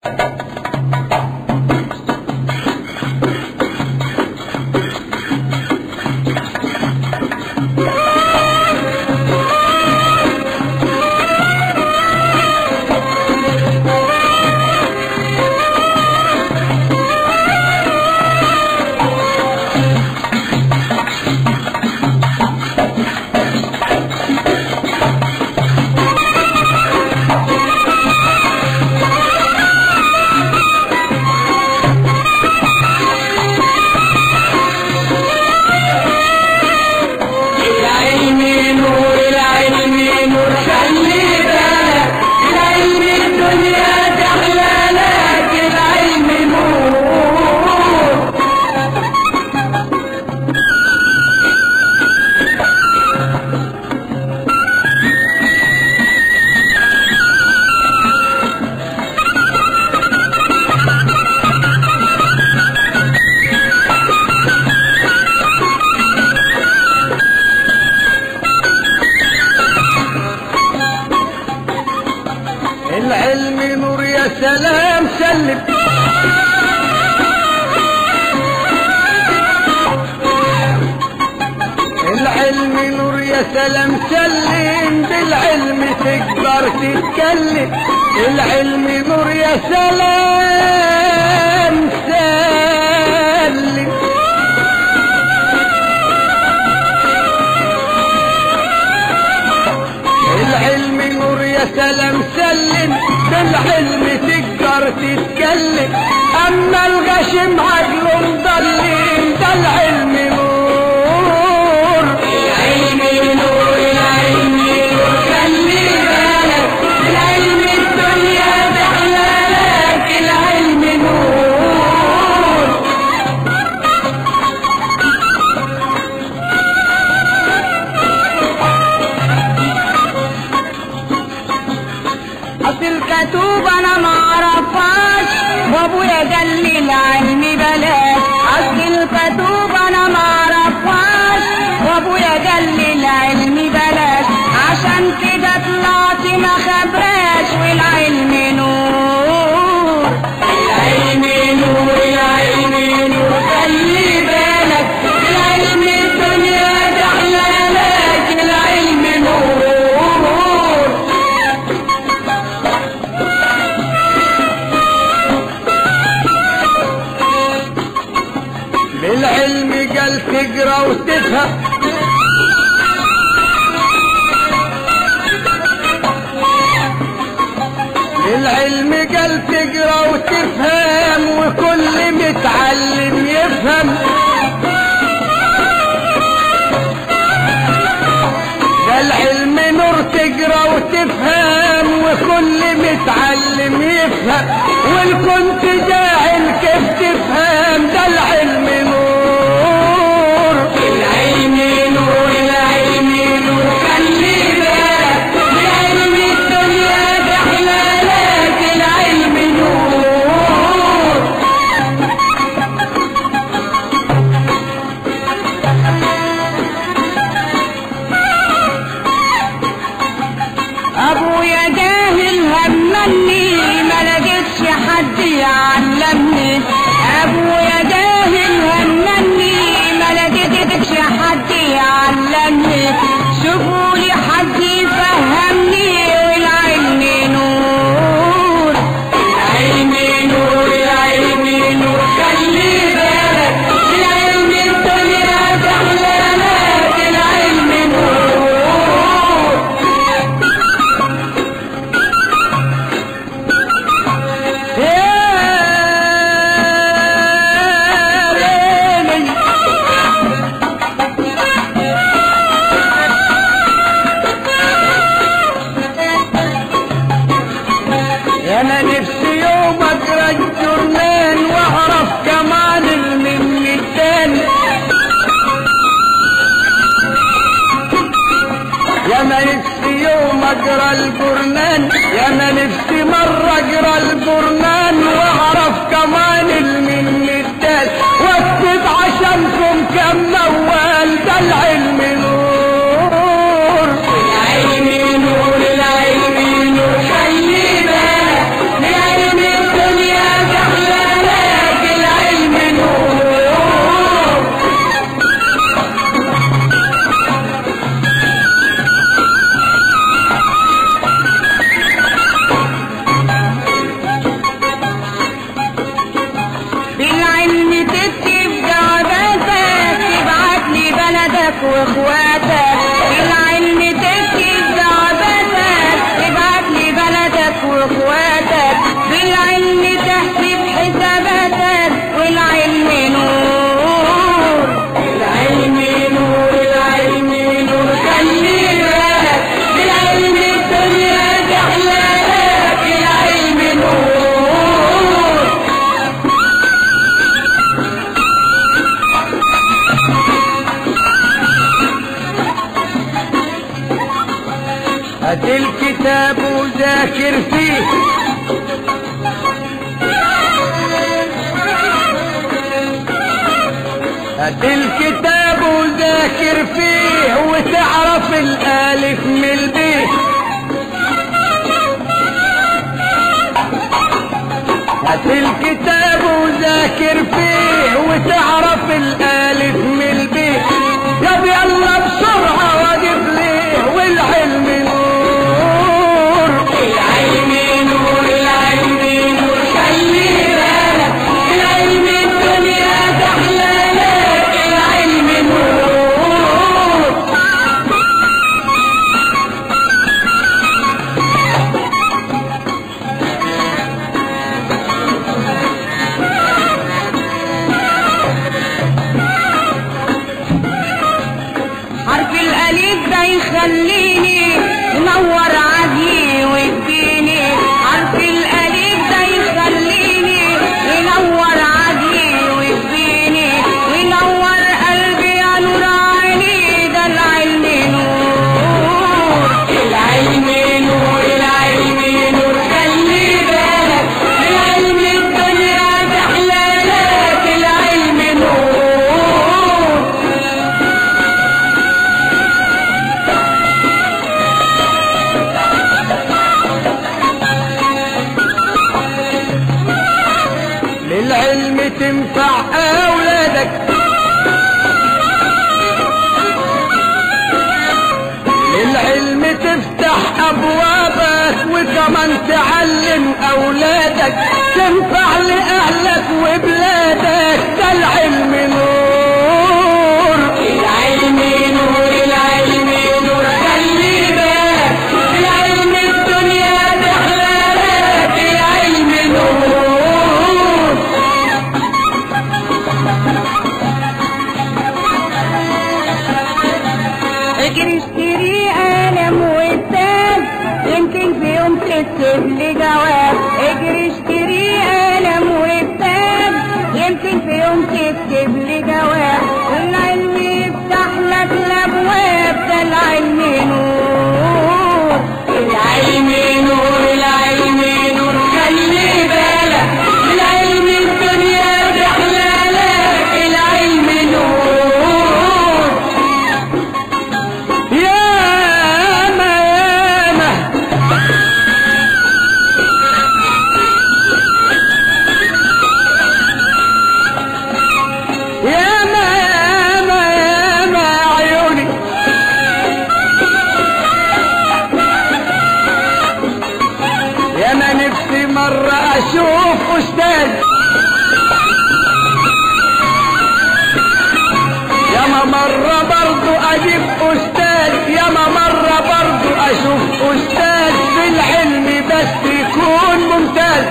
العلم نور العلم نور خلي بالك العلم الدنيا تحلى لك العلم نور العلم نور يا سلام سلم العلم نور يا سلام سلم بالعلم تقدر تتكلم العلم نور يا سلام سلم العلم نور يا سلام سلم بالعلم تقدر تتكلم اما الغشم عقله مضلم ده العلم نور العلم نور العلم نور خلي بالك العلم الدنيا تحلى لك العلم نور اصل الكتوب انا ما اعرفهاش وابويا قال لي العلم بلاش اصل الكتوب انا ما اعرفهاش وابويا قال لي العلم بلاش عشان كده طلعت ما خبراش والعلم نور العلم نور العلم نور خلي بالك العلم الدنيا تحلى لك العلم نور بالعلم قال تقرا وتفهم بالعلم قال تقرا وتفهم وكل متعلم يفهم ده العلم نور تقرا وتفهم وكل متعلم يفهم والكنت جاهل كيف تفهم ده العلم نور العلم نور العلم نور خلي بالك العلم الدنيا تحلى لك العلم نور ابويا جاهل همني ما لقيتش حد يعلمني ابويا جاهل همني ما لقيتش حد يعلمني شوفوا لي حد يفهمني والعلم نور العلم نور العلم نور خلي بالك العلم الدنيا تحلى لك العلم نور يا ليلي يا انا نفسي يوم اقرا الجرنان واعرف كمان المن التاني يا ما نفسي يوم اقرا الجرنان يا ما نفسي مرة اقرا الجرنان واعرف كمان المن التاني واكتب عشانكم كم موال ده العلم نور العلم نور العلم نور خلي بالك العلم الدنيا الكتاب وذاكر فيه هات الكتاب وذاكر فيه وتعرف الالف من البيه هات الكتاب وذاكر فيه وتعرف الالف من البيه يا يلا بسرعه واجيب ليه والعلم نور العلم نور العلم نور خلي بالك العلم الدنيا تحلى لك العلم نور حرف الأليف ده يخليني منور عدي ويديني حرف الأليف ده يخليني ينور عدي ويديني وينور قلبي يا نور عيني ده العلم نور العلم نور العلم نور خلي بالك العلم الدنيا تحلى لك العلم نور للعلم تنفع اولادك للعلم تفتح ابوابك وكمان تعلم اولادك تنفع لاهلك وبلادك ده العلم نور العلم نور العلم نور خلي بالك العلم الدنيا تحلى لك العلم نور اجري اشتري قلم وكتاب يمكن في يوم تكتب لي جواب اجري اشتري قلم وكتاب يمكن في يوم تكتب لي جواب والعلم يفتح لك الابواب ده العلم نور العلم نور العلم نور خلي بالك العلم الدنيا تحلى لك العلم نور ياما ياما ياما ياما ياما عيوني ياما نفسي مرة أشوف أستاذ ياما مرة برضو أجيب أستاذ ياما مرة برضو أشوف أستاذ في العلم بس يكون ممتاز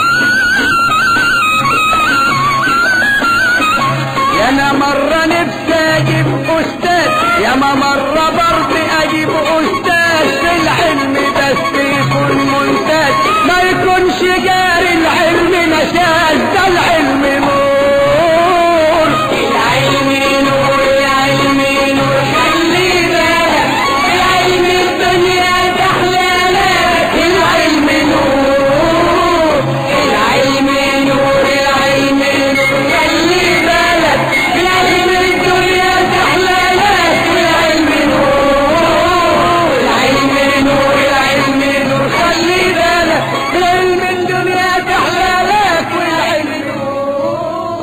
ياما مرة نفسي أجيب أستاذ ياما مرة برضو أجيب أستاذ في العلم بس يكون ممتاز ما يكونش جاري العلم نشاز ده العلم نور العلم نور العلم نور خلي بالك العلم الدنيا تحلى لك العلم نور العلم نور العلم نور خلي بالك العلم الدنيا تحلى لك العلم نور العلم نور العلم نور خلي بالك العلم الدنيا تحلى لك والعلم نور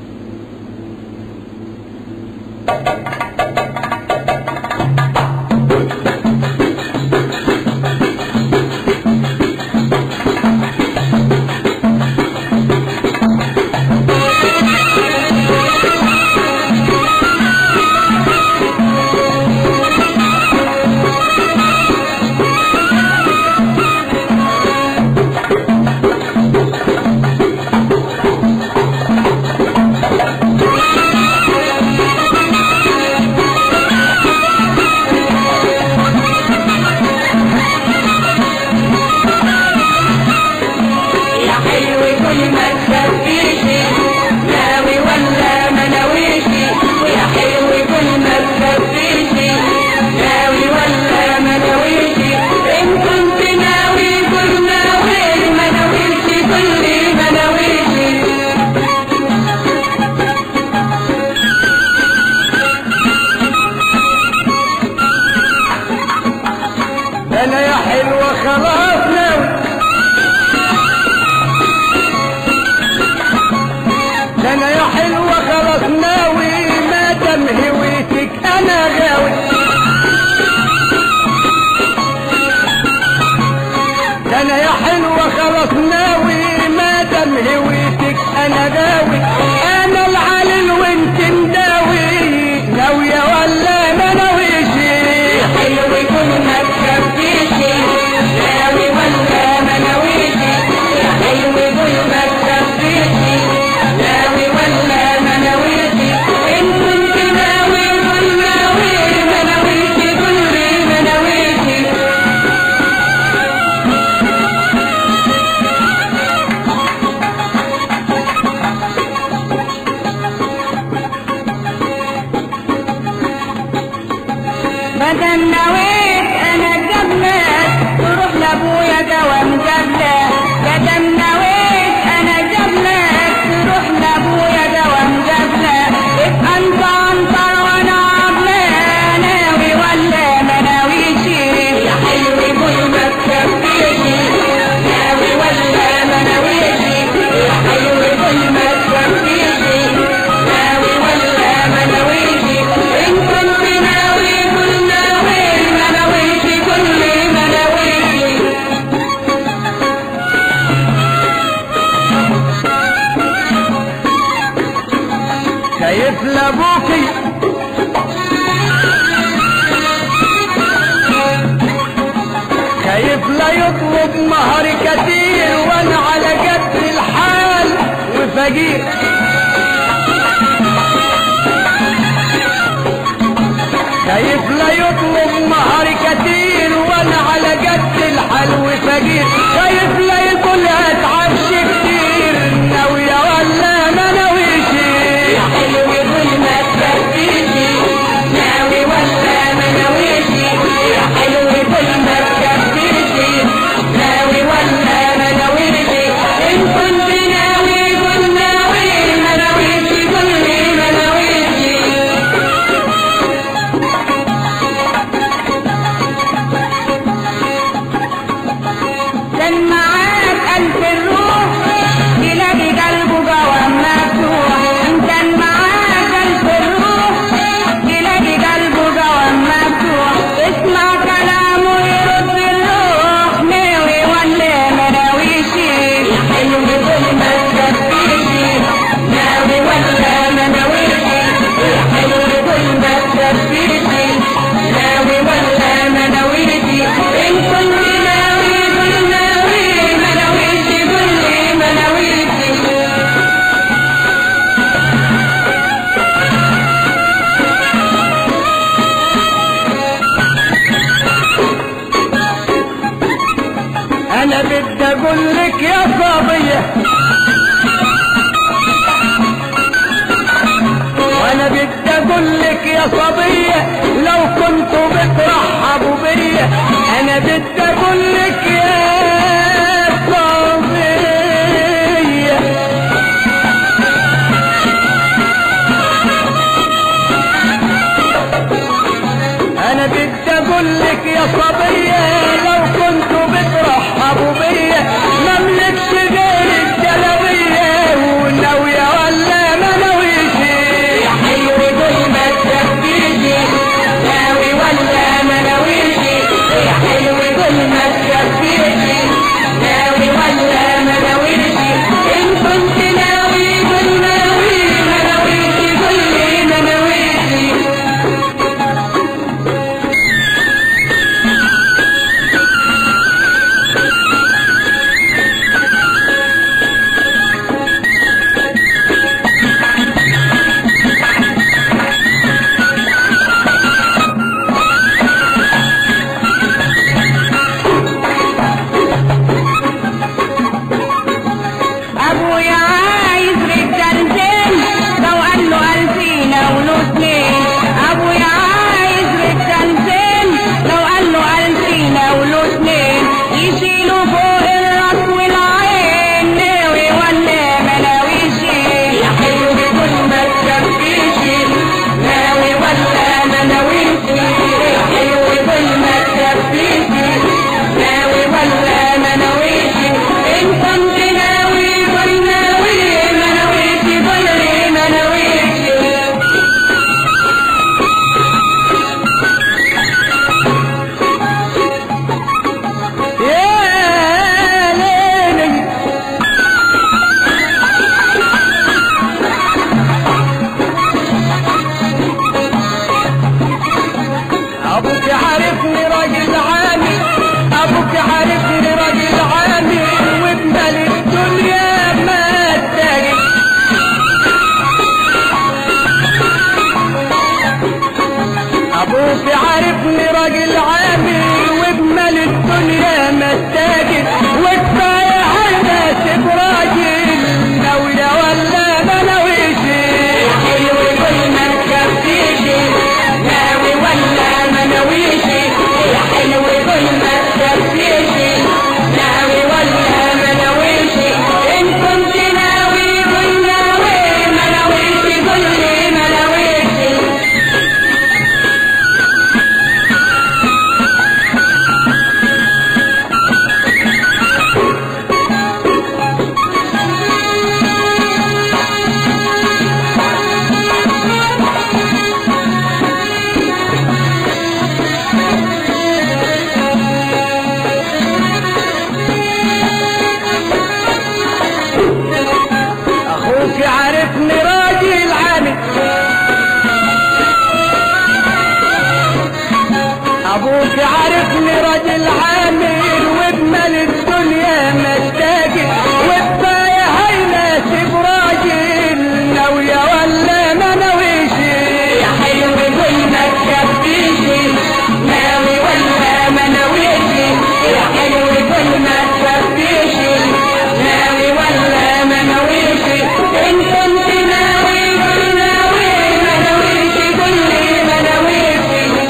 يا حلو كل ما تخبيش ناوي ولا ما ناويش يا حلو كل ما تخبيش ناوي ولا ما ناويش ان كنت انا غاوي ده انا يا حلوة خلاص ناوي ما دام هويتك انا غاوي انا العلل وانت مداوي ناوية ولا ما ناويش حلو كل ما تخبيش ناوي ولا ما ناويش يا حلو كل ما تخبيش ناوي ولا ما ناويش ان كنت ناوي قول ناوي ما ناويش قول لي ما ناويش بدل نويت انا جبلك تروح لابويا دوام جبلك بدل نويت انا جبلك تروح لابويا دوام جبلك ابقى انت عنتر وانا عبلة ناوي ولا ما ناويش يا حلو كل ما تخبيش ناوي ولا ما ناويش يا حلو كل ما تخبيش ناوي ولا ما ناويش ان كنت ناوي قول ناوي ما ناويش كل ما ناويش شايف لابوكي خايف لا يطلب مهر كتير وانا على قد الحال وفقير خايف لا يطلب مهر كتير وانا على قد الحال وفقير خايف لا يقول اتعبش كتير ناوية ولا ما ناويش يا حلو كل ما تخبيش ناوي ولا ما ناويش يا حلو كل ما تخبيش ناوي ولا ما ناويش ان كنت ناوي قول ناوي ما ناويش قول لي ما ناويش ده ابوك عارفني راجل عامل وبمال الدنيا مشتاقل وكفايه هيناسب راجل ناويه ولا ما ناويش يا حلو كل ما تخبيش ناوي ولا ما ناويش يا حلو كل ما تخبيش ناوي ولا ما ناويش ان كنت ناوي قول ناوي ما ناويش قول لي ما ناويش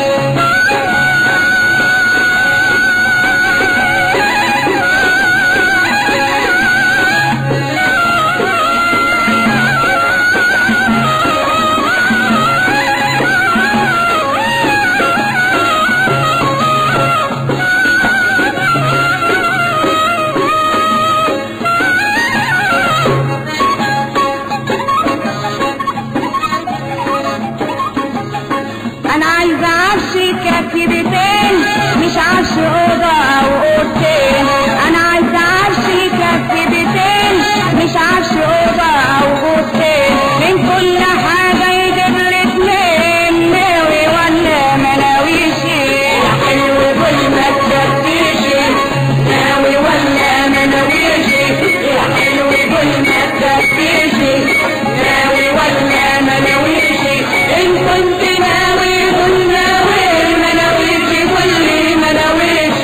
انا عايزه عفش يكفي بيتين مش عفش اوضه او اوضتين انا عايزه عفش يكفي بيتين مش عفش اوضه او اوضتين من كل حاجه يجيب لي اتنين ناوي ولا ما ناويش يا حلو كل ما تخبيش ناوي ولا ما ناويش يا حلو كل ما تخبيش ناوي ولا ما ناويش ان كنت ناوي قول ناوي ما ناويش قول لي ما ناويش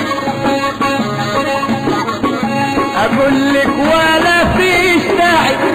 اقول لك ولا فيش داعي